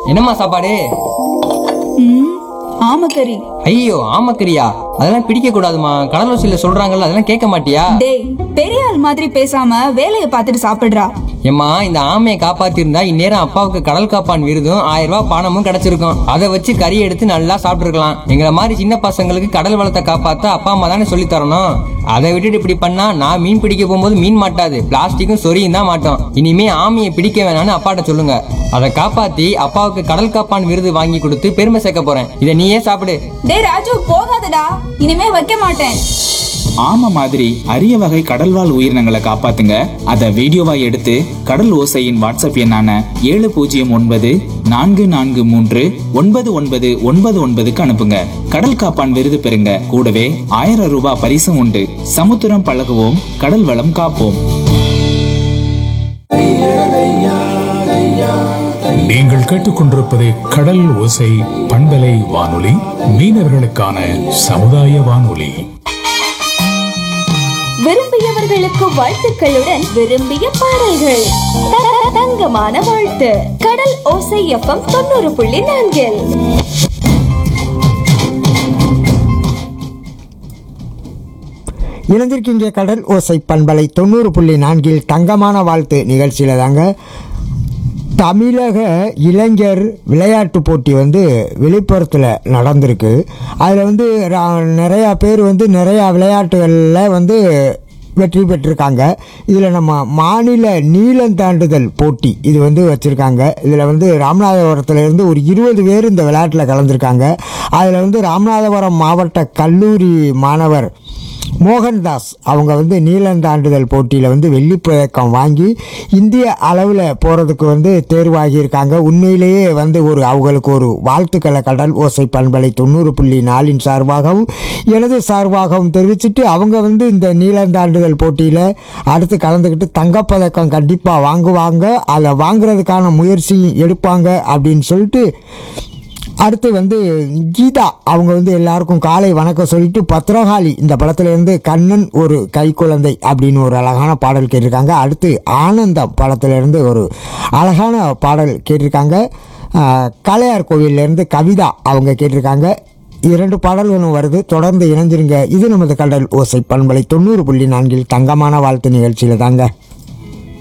என்னம்மா சாப்பாடு ம் ஆமக்கறி ஐயோ ஆமக்கரியா அதெல்லாம் பிடிக்க கூடாதுமா கடலூசியில சொல்றாங்கல்ல அதெல்லாம் கேட்க மாட்டியா டேய் பெரிய ஆள் மாதிரி பேசாம வேலையை பார்த்துட்டு சாப்பிடுறா ஏம்மா இந்த ஆமையை காப்பாத்திருந்தா இந்நேரம் அப்பாவுக்கு கடல் காப்பான் விருதும் ஆயிரம் ரூபாய் பணமும் கிடைச்சிருக்கும் அதை வச்சு கறி எடுத்து நல்லா சாப்பிட்டுருக்கலாம் எங்களை மாதிரி சின்ன பசங்களுக்கு கடல் வளத்தை காப்பாத்த அப்பா அம்மா தானே சொல்லி தரணும் அதை விட்டுட்டு இப்படி பண்ணா நான் மீன் பிடிக்க போகும்போது மீன் மாட்டாது பிளாஸ்டிக்கும் சொரியும் தான் மாட்டோம் இனிமே ஆமையை பிடிக்க வேணாம்னு அப்பாட்ட சொல்லுங்க அதை காப்பாத்தி அப்பாவுக்கு கடல் காப்பான் விருது வாங்கி கொடுத்து பெருமை சேர்க்க போறேன் இதை நீயே சாப்பிடு டேய் ராஜு போகாதடா இனிமே வைக்க மாட்டேன் ஆமை மாதிரி அரிய வகை கடல்வாழ் உயிரினங்களை காப்பாத்துங்க அதை வீடியோவா எடுத்து கடல் ஓசையின் வாட்ஸ்அப் எண்ணான ஏழு பூஜ்ஜியம் ஒன்பது நான்கு நான்கு மூன்று ஒன்பது ஒன்பது ஒன்பது ஒன்பதுக்கு அனுப்புங்க கடல் காப்பான் விருது பெறுங்க கூடவே ஆயிரம் ரூபாய் பரிசும் உண்டு சமுத்திரம் பழகுவோம் கடல் வளம் காப்போம் நீங்கள் கேட்டுக்கொண்டிருப்பது கடல் ஓசை பண்பலை வானொலி மீனவர்களுக்கான சமுதாய வானொலி விரும்பியவர்களுக்கு வாழ்த்துக்களுடன் விரும்பிய பாடல்கள் த- த- தங்கமான வாழ்த்து கடல் ஓசை எஃப்எம் தொண்ணூறு புள்ளி நான்கில் இணைந்திருக்கின்ற கடல் ஓசை பண்பலை தொண்ணூறு புள்ளி நான்கில் தங்கமான வாழ்த்து நிகழ்ச்சியில் தாங்க தமிழக இளைஞர் விளையாட்டு போட்டி வந்து விழுப்புரத்தில் நடந்திருக்கு அதில் வந்து ரா- நிறையா பேர் வந்து நிறையா விளையாட்டுகளில் வந்து வெற்றி பெற்றிருக்காங்க இதில் நம்ம மாநில நீளம் தாண்டுதல் போட்டி இது வந்து வச்சுருக்காங்க இதில் வந்து ராமநாதபுரத்துல இருந்து ஒரு இருபது பேர் இந்த விளையாட்டில் கலந்துருக்காங்க அதில் வந்து ராமநாதபுரம் மாவட்ட கல்லூரி மாணவர் மோகன்தாஸ் அவங்க வந்து நீளந்தாண்டுதல் போட்டியில் வந்து வெள்ளிப் பதக்கம் வாங்கி இந்திய அளவில் போகிறதுக்கு வந்து தேர்வாகியிருக்காங்க உண்மையிலேயே வந்து ஒரு அவங்களுக்கு ஒரு வாழ்த்துக்களை கடல் ஓசை பண்பலை தொண்ணூறு புள்ளி நாலின் சார்பாகவும் எனது சார்பாகவும் தெரிவிச்சுட்டு அவங்க வந்து இந்த நீளந்தாண்டுதல் போட்டியில் அடுத்து கலந்துக்கிட்டு தங்கப்பதக்கம் கண்டிப்பாக வாங்குவாங்க அதை வாங்குறதுக்கான முயற்சி எடுப்பாங்க அப்படின்னு சொல்லிட்டு அடுத்து வந்து கீதா அவங்க வந்து எல்லாருக்கும் காலை வணக்கம் சொல்லிட்டு பத்ரகாளி இந்த படத்துல இருந்து கண்ணன் ஒரு கைக்குழந்தை அப்படின்னு ஒரு அழகான பாடல் கேட்டிருக்காங்க அடுத்து ஆனந்தம் படத்துல இருந்து ஒரு அழகான பாடல் கேட்டிருக்காங்க ஆஹ், காளையார் கோவில்லேருந்து கவிதா அவங்க கேட்டிருக்காங்க இரண்டு பாடல்களும் வருது தொடர்ந்து இணைஞ்சிருங்க இது நமது கடல் ஓசை பண்பலை தொண்ணூறு புள்ளி நான்கில் தங்கமான வாழ்த்து நிகழ்ச்சியில் தாங்க